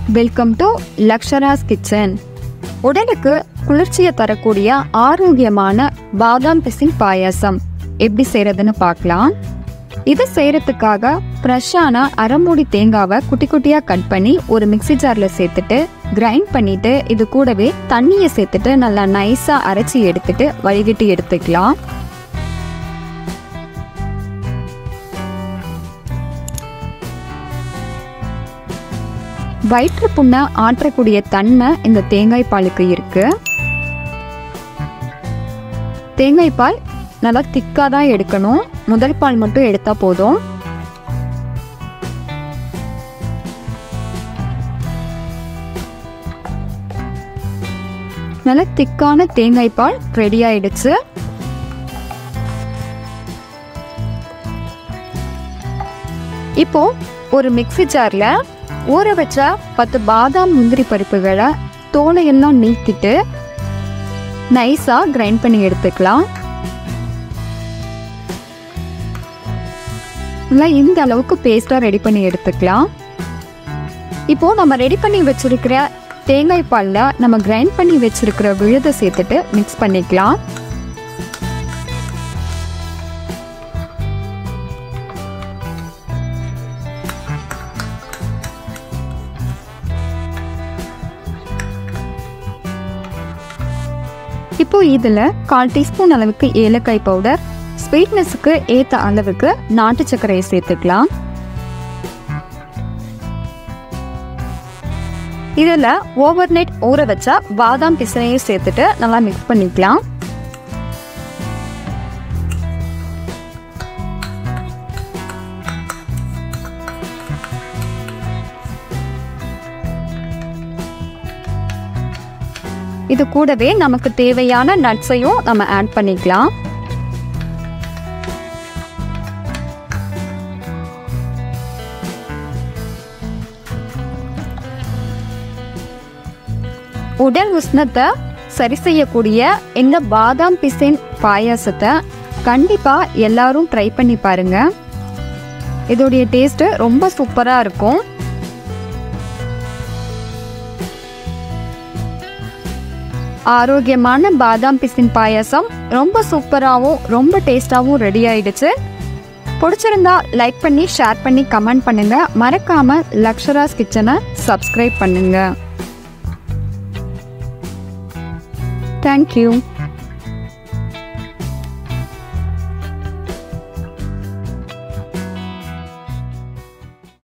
welcome to லக்ஷராஸ் kitchen உடலுக்கு குளிர்ச்சியை தரக்கூடிய ஆரோக்கியமான பாதாம் பிசின் பாயாசம் எப்படி செய்யறதுன்னு பார்க்கலாம் இது செய்யறதுக்காக ஃப்ரெஷ்ஷான அரைமூடி தேங்காவை குட்டி குட்டியாக கட் பண்ணி ஒரு மிக்ஸி ஜாரில் சேர்த்துட்டு கிரைண்ட் பண்ணிட்டு இது கூடவே தண்ணியை சேர்த்துட்டு நல்லா நைஸாக அரைச்சி எடுத்துட்டு வடிகட்டி எடுத்துக்கலாம் வயிற்று புண்ணை ஆற்றக்கூடிய தன்மை இந்த தேங்காய் பாலுக்கு இருக்கு தேங்காய் பால் நல்லா திக்காக தான் எடுக்கணும் முதல் பால் மட்டும் எடுத்தா போதும் நல்ல திக்கான தேங்காய் பால் ரெடி ஆயிடுச்சு இப்போ ஒரு மிக்ஸி ஜார்ல ஊற வச்ச பத்து பாதாம் முந்திரி பருப்புகளை தோலையெல்லாம் நீக்கிட்டு நைஸாக கிரைண்ட் பண்ணி எடுத்துக்கலாம் நல்லா இந்த அளவுக்கு பேஸ்ட்டாக ரெடி பண்ணி எடுத்துக்கலாம் இப்போ நம்ம ரெடி பண்ணி வச்சிருக்கிற தேங்காய் பாலில் நம்ம கிரைண்ட் பண்ணி வச்சிருக்கிற விழுதை சேர்த்துட்டு மிக்ஸ் பண்ணிக்கலாம் இப்போ இதில் கால் டீஸ்பூன் அளவுக்கு ஏலக்காய் பவுடர் ஸ்வீட்னஸுக்கு ஏற்ற அளவுக்கு நாட்டு சர்க்கரையை சேர்த்துக்கலாம் இதில் ஓவர் நைட் ஊற வச்ச பாதாம் பிசனையும் சேர்த்துட்டு நல்லா மிக்ஸ் பண்ணிக்கலாம் இது கூடவே நமக்கு தேவையான நட்ஸையும் நம்ம ஆட் பண்ணிக்கலாம் உடல் உஷ்ணத்தை சரி செய்யக்கூடிய இந்த பாதாம் பிசின் பாயாசத்தை கண்டிப்பாக எல்லாரும் ட்ரை பண்ணி பாருங்க இதோடைய டேஸ்ட்டு ரொம்ப சூப்பராக இருக்கும் ஆரோக்கியமான பாதாம் பிசின் பாயாசம் ரொம்ப சூப்பராகவும் ரொம்ப டேஸ்டாகவும் ரெடி ஆயிடுச்சு பிடிச்சிருந்தா லைக் பண்ணி ஷேர் பண்ணி கமெண்ட் பண்ணுங்க மறக்காம லக்ஷராஸ் கிச்சனை சப்ஸ்கிரைப் பண்ணுங்க தேங்க்யூ